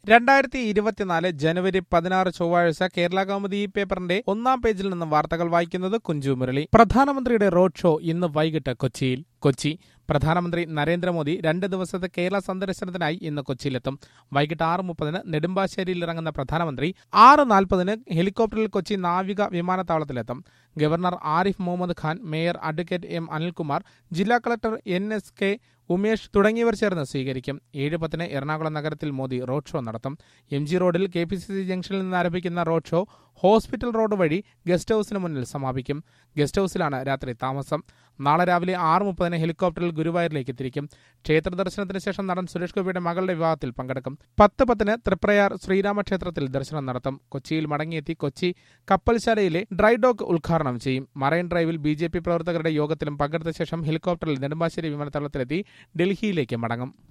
രണ്ടായിരത്തി ഇരുപത്തിനാല് ജനുവരി പതിനാറ് ചൊവ്വാഴ്ച കേരള കൗമുദി പേപ്പറിന്റെ ഒന്നാം പേജിൽ നിന്ന് വാർത്തകൾ വായിക്കുന്നത് കുഞ്ചു മുരളി പ്രധാനമന്ത്രിയുടെ റോഡ് ഷോ ഇന്ന് വൈകിട്ട് കൊച്ചിയിൽ കൊച്ചി പ്രധാനമന്ത്രി നരേന്ദ്രമോദി രണ്ട് ദിവസത്തെ കേരള സന്ദർശനത്തിനായി ഇന്ന് കൊച്ചിയിലെത്തും വൈകിട്ട് ആറ് മുപ്പതിന് നെടുമ്പാശ്ശേരിയിൽ ഇറങ്ങുന്ന പ്രധാനമന്ത്രി ആറ് നാൽപ്പതിന് ഹെലികോപ്റ്ററിൽ കൊച്ചി നാവിക വിമാനത്താവളത്തിലെത്തും governor Arif Mohammad Khan mayor advocate M Anilkumar ജില്ലാ collector N S K Umesh തുടങ്ങിയവർ ചേർന്ന് സ്വീകരിക്കും ഏഴ് പത്തിന് എറണാകുളം നഗരത്തിൽ മോദി റോഡ് ഷോ നടത്തും എം ജി റോഡിൽ കെ പി സി സി ജംഗ്ഷനിൽ നിന്ന് ആരംഭിക്കുന്ന റോഡ് ഷോ ഹോസ്പിറ്റൽ റോഡ് വഴി ഗസ്റ്റ് ഹൌസിന് മുന്നിൽ സമാപിക്കും ഗസ്റ്റ് ഹൌസിലാണ് രാത്രി താമസം നാളെ രാവിലെ ആറ് മുപ്പതിന് ഹെലികോപ്റ്ററിൽ ഗുരുവായൂരിലേക്ക് തിരിക്കും ക്ഷേത്ര ദർശനത്തിന് ശേഷം നടൻ സുരേഷ് ഗോപിയുടെ മകളുടെ വിവാഹത്തിൽ പങ്കെടുക്കും പത്ത് പത്തിന് തൃപ്രയാർ ശ്രീരാമക്ഷേത്രത്തിൽ ദർശനം നടത്തും കൊച്ചിയിൽ മടങ്ങിയെത്തി കൊച്ചി കപ്പൽശാലയിലെ ഡ്രൈ ഡോക്ക് ഉദ്ഘാടനം ചെയ്യും മറൈൻ ഡ്രൈവിൽ ബി ജെ പി പ്രവർത്തകരുടെ യോഗത്തിലും പങ്കെടുത്ത ശേഷം ഹെലികോപ്റ്ററിൽ നെടുമ്പാശ്ശേരി വിമാനത്താവളത്തിലെത്തി ഡൽഹിയിലേക്ക് മടങ്ങും